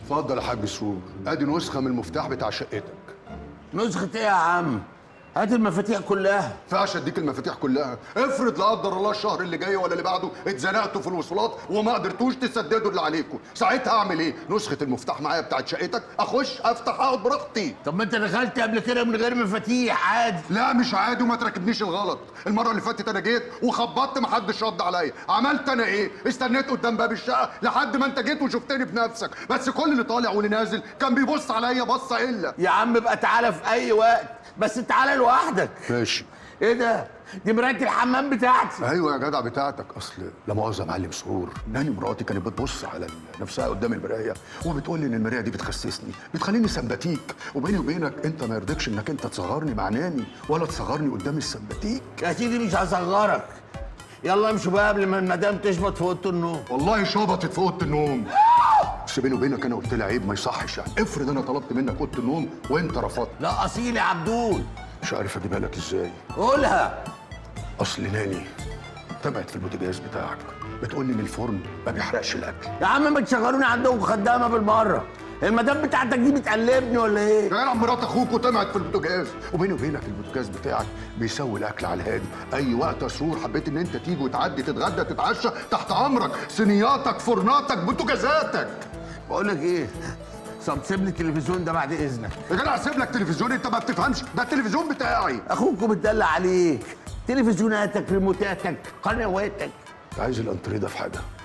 اتفضل يا حاج سور ادي نسخه من المفتاح بتاع شقتك نسخة ايه يا عم؟ هات المفاتيح كلها ينفعش اديك المفاتيح كلها افرض لا قدر الله الشهر اللي جاي ولا اللي بعده اتزنقتوا في الوصولات وما قدرتوش تسددوا اللي عليكم ساعتها اعمل ايه نسخه المفتاح معايا بتاعت شقتك اخش افتح اقعد براحتي طب ما انت دخلت قبل كده من غير مفاتيح عادي لا مش عادي وما تركبنيش الغلط المره اللي فاتت انا جيت وخبطت محدش رد عليا عملت انا ايه استنيت قدام باب الشقه لحد ما انت جيت وشفتني بنفسك بس كل اللي طالع واللي نازل كان بيبص عليا بصه الا يا عم بقى تعالى في اي وقت بس تعالى لوحدك ماشي ايه ده؟ دي مراية الحمام بتاعتي ايوه يا جدع بتاعتك اصل لا مؤاخذه يا معلم سرور ناني مراتي كانت بتبص على نفسها قدام المرايه وبتقول لي ان المرايه دي بتخسسني بتخليني سمباتيك وبيني وبينك انت ما يرضيكش انك انت تصغرني مع ناني ولا تصغرني قدام السمباتيك يا سيدي مش هصغرك يلا امشوا بقى قبل ما المدام تشبط في اوضه النوم والله شبطت في اوضه النوم بس بيني وبينك انا قلت لها عيب ما يصحش يعني افرض انا طلبت منك اوضه النوم وانت رفضت لا اصيل يا عبدول مش عارف اجيبها لك ازاي قولها اصل ناني تبعت في البوتاجاز بتاعك بتقول لي ان الفرن ما بيحرقش الاكل يا عم ما تشغلوني عندكم خدامه بالمره المدام بتاعتك دي بتقلبني ولا ايه؟ يا جدع مرات اخوك وطمعت في البوتاجاز وبيني وبينك البوتاجاز بتاعك بيسوي الاكل على الهادي اي وقت يا سرور حبيت ان انت تيجي وتعدي تتغدى تتعشى تحت امرك صينياتك فرناتك بوتاجازاتك بقول لك ايه؟ طب سيب لي التلفزيون ده بعد اذنك يا جدع سيب لك تلفزيون انت ما بتفهمش ده التلفزيون بتاعي اخوكم بتدلع عليك تلفزيوناتك ريموتاتك قنواتك عايز الانتريه ده في حاجه